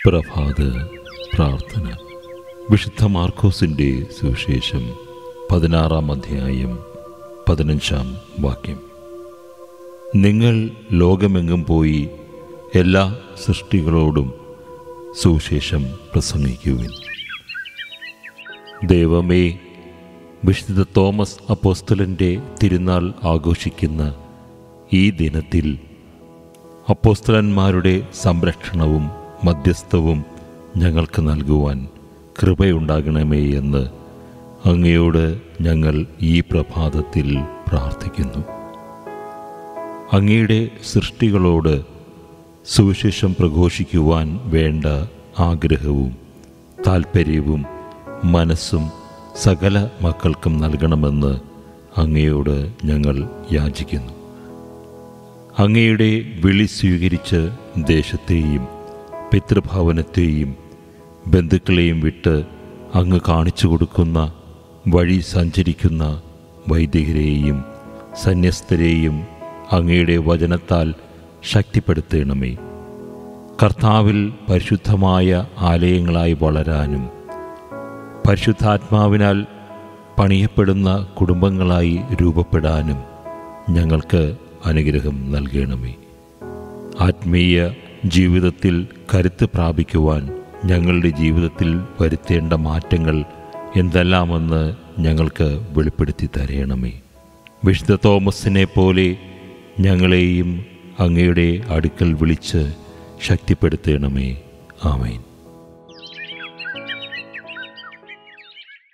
പ്രഭാത പ്രാർത്ഥന വിശുദ്ധ മാർക്കോസിൻ്റെ സുവിശേഷം പതിനാറാം അധ്യായം പതിനഞ്ചാം വാക്യം നിങ്ങൾ ലോകമെങ്ങും പോയി എല്ലാ സൃഷ്ടികളോടും സുവിശേഷം പ്രസംഗിക്കുവിൻ ദൈവമേ വിശുദ്ധ തോമസ് അപ്പോസ്തലൻ്റെ തിരുനാൾ ആഘോഷിക്കുന്ന ഈ ദിനത്തിൽ അപ്പോസ്തലന്മാരുടെ സംരക്ഷണവും മധ്യസ്ഥവും ഞങ്ങൾക്ക് നൽകുവാൻ കൃപയുണ്ടാകണമേ എന്ന് അങ്ങയോട് ഞങ്ങൾ ഈ പ്രഭാതത്തിൽ പ്രാർത്ഥിക്കുന്നു അങ്ങയുടെ സൃഷ്ടികളോട് സുവിശേഷം പ്രഘോഷിക്കുവാൻ വേണ്ട ആഗ്രഹവും താൽപ്പര്യവും മനസ്സും സകല മക്കൾക്കും നൽകണമെന്ന് അങ്ങയോട് ഞങ്ങൾ യാചിക്കുന്നു അങ്ങയുടെ വിളി സ്വീകരിച്ച് ദേശത്തെയും പിതൃഭവനത്തെയും ബന്ധുക്കളെയും വിട്ട് അങ്ങ് കാണിച്ചു കൊടുക്കുന്ന വഴി സഞ്ചരിക്കുന്ന വൈദികരെയും സന്യസ്തരെയും അങ്ങയുടെ വചനത്താൽ ശക്തിപ്പെടുത്തണമേ കർത്താവിൽ പരിശുദ്ധമായ ആലയങ്ങളായി വളരാനും പരിശുദ്ധാത്മാവിനാൽ പണിയപ്പെടുന്ന കുടുംബങ്ങളായി രൂപപ്പെടാനും ഞങ്ങൾക്ക് അനുഗ്രഹം നൽകണമേ ആത്മീയ ജീവിതത്തിൽ കരുത്ത് പ്രാപിക്കുവാൻ ഞങ്ങളുടെ ജീവിതത്തിൽ വരുത്തേണ്ട മാറ്റങ്ങൾ എന്തെല്ലാമെന്ന് ഞങ്ങൾക്ക് വെളിപ്പെടുത്തി തരയണമേ വിശുദ്ധ തോമസിനെ പോലെ ഞങ്ങളെയും അങ്ങയുടെ അടുക്കൽ വിളിച്ച് ശക്തിപ്പെടുത്തണമേ ആമേൻ